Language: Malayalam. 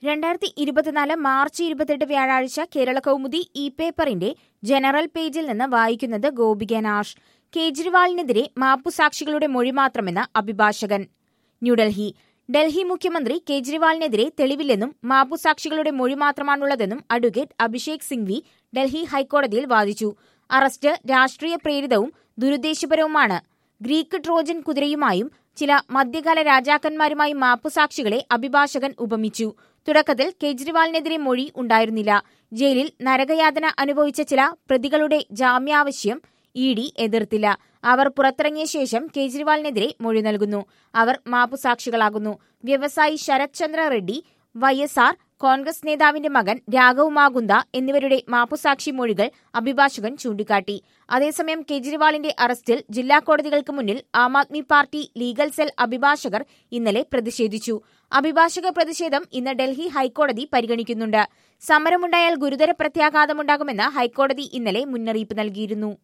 രണ്ടായിരത്തി ഇരുപത്തിനാല് മാർച്ച് ഇരുപത്തെട്ട് വ്യാഴാഴ്ച കേരള കൗമുദി ഇ പേപ്പറിന്റെ ജനറൽ പേജിൽ നിന്ന് വായിക്കുന്നത് ഗോപിക നാഷ് കേജ്രിവാളിനെതിരെ മാപ്പുസാക്ഷികളുടെ മൊഴി മാത്രമെന്ന് അഭിഭാഷകൻ ന്യൂഡൽഹി ഡൽഹി മുഖ്യമന്ത്രി കേജ്രിവാളിനെതിരെ തെളിവില്ലെന്നും മാപ്പുസാക്ഷികളുടെ മൊഴി മാത്രമാണുള്ളതെന്നും അഡ്വക്കേറ്റ് അഭിഷേക് സിംഗ്വി ഡൽഹി ഹൈക്കോടതിയിൽ വാദിച്ചു അറസ്റ്റ് രാഷ്ട്രീയ പ്രേരിതവും ദുരുദ്ദേശപരവുമാണ് ഗ്രീക്ക് ട്രോജൻ കുതിരയുമായും ചില മധ്യകാല രാജാക്കന്മാരുമായും മാപ്പുസാക്ഷികളെ അഭിഭാഷകൻ ഉപമിച്ചു തുടക്കത്തിൽ കേജ്രിവാളിനെതിരെ മൊഴി ഉണ്ടായിരുന്നില്ല ജയിലിൽ നരകയാതന അനുഭവിച്ച ചില പ്രതികളുടെ ജാമ്യാവശ്യം ഇ ഡി എതിർത്തില്ല അവർ പുറത്തിറങ്ങിയ ശേഷം കേജ്രിവാളിനെതിരെ മൊഴി നൽകുന്നു അവർ മാപ്പുസാക്ഷികളാകുന്നു വ്യവസായി Sarath Chandra Reddy Y S R Congress നേതാവിന്റെ മകൻ രാഘവ് മാകുന്ദ എന്നിവരുടെ മാപ്പുസാക്ഷി മൊഴികൾ അഭിഭാഷകൻ ചൂണ്ടിക്കാട്ടി അതേസമയം കേജ്രിവാളിന്റെ അറസ്റ്റിൽ ജില്ലാ കോടതികൾക്ക് മുന്നിൽ Aam Aadmi party legal cell അഭിഭാഷകർ ഇന്നലെ പ്രതിഷേധിച്ചു അഭിഭാഷക പ്രതിഷേധം ഇന്ന് ഡൽഹി ഹൈക്കോടതി പരിഗണിക്കുന്നുണ്ട് സമരമുണ്ടായാൽ ഗുരുതര പ്രത്യാഘാതമുണ്ടാകുമെന്ന് ഹൈക്കോടതി ഇന്നലെ മുന്നറിയിപ്പ് നൽകിയിരുന്നു